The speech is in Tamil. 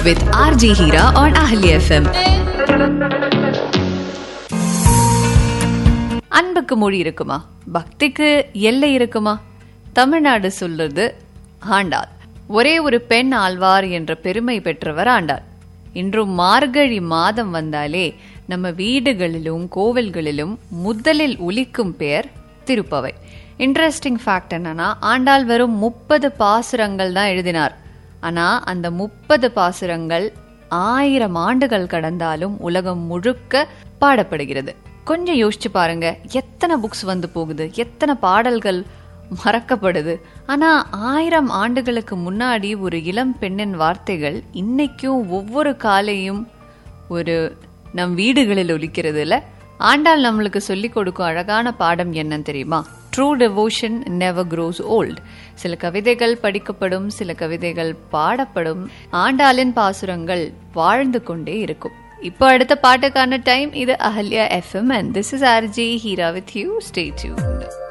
with RJ Hira on Ahli FM. அன்புக்கு மொழி இருக்குமா பக்திக்கு எல்லை இருக்குமா தமிழ்நாடு சொல்றது ஆண்டாள் ஒரே ஒரு பெண் ஆழ்வார் என்ற பெருமை பெற்றவர் ஆண்டாள் இன்றும் மார்கழி மாதம் வந்தாலே நம்ம வீடுகளிலும் கோவில்களிலும் முதலில் ஒலிக்கும் பெயர் திருப்பவை இன்ட்ரெஸ்டிங் ஃபேக்ட் என்னன்னா ஆண்டாள் வெறும் முப்பது பாசுரங்கள் தான் எழுதினார் ஆனா அந்த முப்பது பாசுரங்கள் ஆயிரம் ஆண்டுகள் கடந்தாலும் உலகம் முழுக்க பாடப்படுகிறது கொஞ்சம் யோசிச்சு பாருங்க எத்தனை புக்ஸ் வந்து போகுது எத்தனை பாடல்கள் மறக்கப்படுது ஆனா ஆயிரம் ஆண்டுகளுக்கு முன்னாடி ஒரு இளம் பெண்ணின் வார்த்தைகள் இன்னைக்கும் ஒவ்வொரு காலையும் ஒரு நம் வீடுகளில் ஒலிக்கிறது இல்ல ஆண்டாள் நம்மளுக்கு சொல்லிக் கொடுக்கும் அழகான பாடம் என்னன்னு தெரியுமா true devotion never grows old சில கவிதைகள் படிக்கப்படும் சில கவிதைகள் பாடப்படும் ஆண்டாளின் பாசுரங்கள் வாழ்ந்து கொண்டே இருக்கும் இப்போ அடுத்த பாட்டுக்கான டைம் இது Ahalya FM and this is RJ Heera with you stay tuned